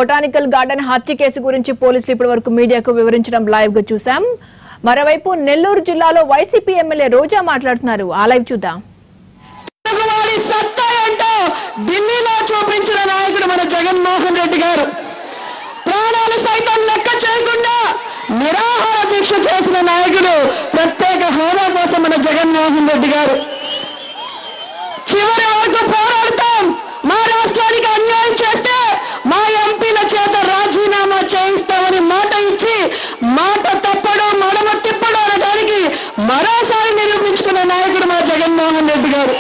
botanical garden హత్య case గురించి పోలీసులు ఇప్పటి వరకు మీడియాకు వివరించడం లైవ్ గా చూసాం మరోవైపు నెల్లూరు జిల్లాలో వైసీపీ ఎమ్మెల్యే రోజా మాట్లాడుతున్నారు ఆ లైవ్ చూద్దాం తెలుగువాడి సత్తా ఏంటో ఢిల్లీలో చూపించిన నాయకుడు మన జగన్మోహన్ రెడ్డి గారు ప్రాణాలు సైతం లెక్క చేయకుండా నిరాహార దీక్ష చేసిన నాయకుడు ప్రత్యేక హోదా కోసం మన జగన్మోహన్ రెడ్డి గారు చివరి వరకు పోరాడతాం మా రాష్ట్రానికి అన్యాయం చేస్తే మా ఎంపీల చేత రాజీనామా చేయిస్తామని మాట ఇచ్చి మాట తప్పడం మడమ తిప్పడం అనడానికి మరోసారి నిరూపించుకున్న నాయకుడు మా జగన్మోహన్ రెడ్డి గారు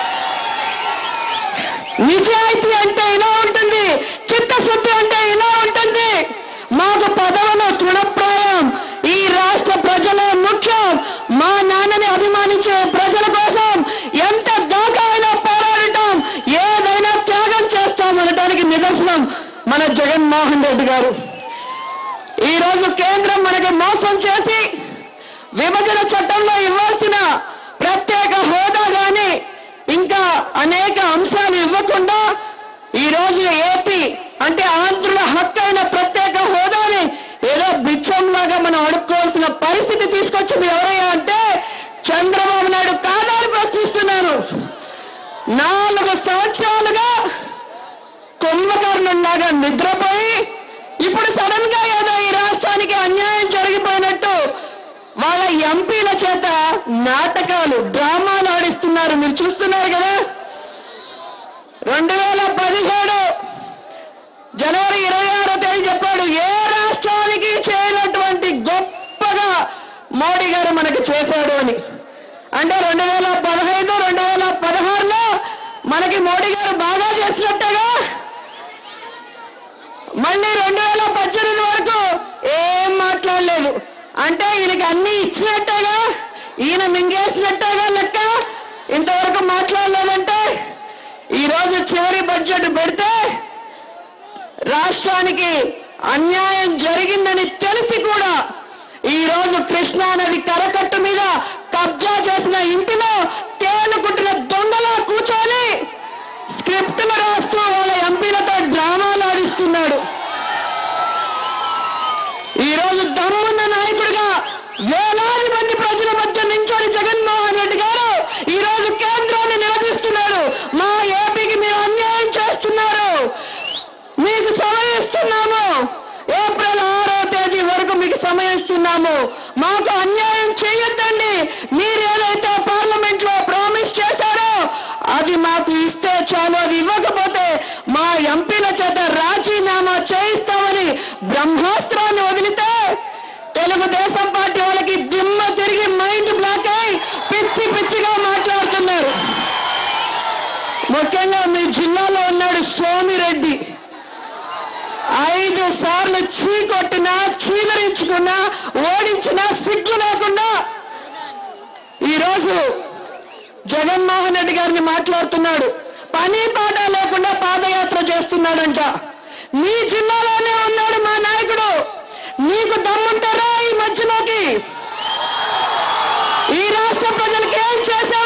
నిజాయితీ అంటే ఇలా ఉంటుంది చిత్తశుద్ధి అంటే ఇలా ఉంటుంది మాకు పదవులు తృణప్రాయం ఈ రాష్ట్ర ప్రజలే ముఖ్యం మా నాన్నని అభిమానించే ప్రజల కోసం ఎంత దాకా అయినా పోరాడటం ఏదైనా త్యాగం చేస్తామనడానికి నిదర్శనం మన జగన్మోహన్ రెడ్డి గారు ఈ రోజు కేంద్రం మనకి మోసం చేసి విభజన చట్టంలో ఇవ్వాల్సిన ప్రత్యేక హోదా గాని ఇంకా అనేక అంశాలు ఇవ్వకుండా ఈ రోజు ఏపీ అంటే ఆంధ్రుల హక్కైన ప్రత్యేక హోదాని ఏదో బిచ్చంలాగా మనం అడుక్కోవాల్సిన పరిస్థితి తీసుకొచ్చింది ఎవరయ్యా అంటే చంద్రబాబు నాయుడు కాదని ప్రశ్నిస్తున్నాను నాలుగు సంవత్సరాలుగా కుంభకర్ణంలాగా నిద్రపోయి ఇప్పుడు సడన్ గా ఏదో ఈ రాష్ట్రానికి అన్యాయం జరిగిపోయినట్టు వాళ్ళ ఎంపీల చేత నాటకాలు డ్రామాలు ఆడిస్తున్నారు మీరు చూస్తున్నారు కదా రెండు వేల పదిహేడు జనవరి ఇరవై ఆరో తేదీ చెప్పాడు ఏ రాష్ట్రానికి చేయనటువంటి గొప్పగా మోడీ గారు మనకు చేశాడు అని అంటే రెండు వేల పదహైదు రెండు వేల పదహారులో మనకి మోడీ గారు బాగా చేసినట్టేగా మళ్ళీ రెండు వేల పద్దెనిమిది వరకు ఏం మాట్లాడలేదు అంటే ఈయనకి అన్ని ఇచ్చినట్టేగా ఈయన మింగేసినట్టేగా లెక్క ఇంతవరకు మాట్లాడలేదంటే ఈ రోజు చివరి బడ్జెట్ పెడితే రాష్ట్రానికి అన్యాయం జరిగిందని తెలిసి కూడా ఈ రోజు కృష్ణా నది కరకట్టు మీద కబ్జా చేసిన ఇంటిలో తేలుకుంటున్న దొంగలా కూర్చొని స్క్రిప్టులు రాస్తూ వాళ్ళ ఎంపీలతో డ్రామాలు ఆడిస్తున్నాడు ఈ రోజు దమ్మున్న నాయకుడిగా వేలాది మంది ప్రజల మధ్య నించొని జగన్మోహన్ రెడ్డి గారు ఈ రోజు కేంద్రాన్ని నిలదీస్తున్నాడు మా ఏపీకి మీరు అన్యాయం చేస్తున్నారు మీకు సమయం ఇస్తున్నాము ఏప్రిల్ ఆరో తేదీ వరకు మీకు సమయం ఇస్తున్నాము మాకు అన్యాయం చేయొద్దండి మీరు ఏదైతే పార్లమెంట్ లో ప్రామిస్ చేశారో అది మాకు ఇస్తే చాలు అది ఇవ్వకపోతే మా ఎంపీల చేత రాజీనామా చేయిస్తామని బ్రహ్మాస్త్రాన్ని వదిలితే తెలుగుదేశం పార్టీ వాళ్ళకి దిమ్మ తిరిగి మైండ్ బ్లాక్ అయి పిచ్చి పిచ్చిగా మాట్లాడుతున్నారు ముఖ్యంగా మీ జిల్లాలో ఉన్నాడు సోమిరెడ్డి ఐదు సార్లు చీ కొట్టినా చీలరించుకున్నా ఓడించినా సిగ్గు లేకుండా ఈరోజు జగన్మోహన్ రెడ్డి గారిని మాట్లాడుతున్నాడు పని పాట లేకుండా పాదయాత్ర చేస్తున్నాడంట మీ జిల్లాలోనే ఉన్నాడు మా నాయకుడు నీకు దమ్ముంటారా ఈ మధ్యలోకి ఈ రాష్ట్ర ప్రజలకు ఏం చేశావు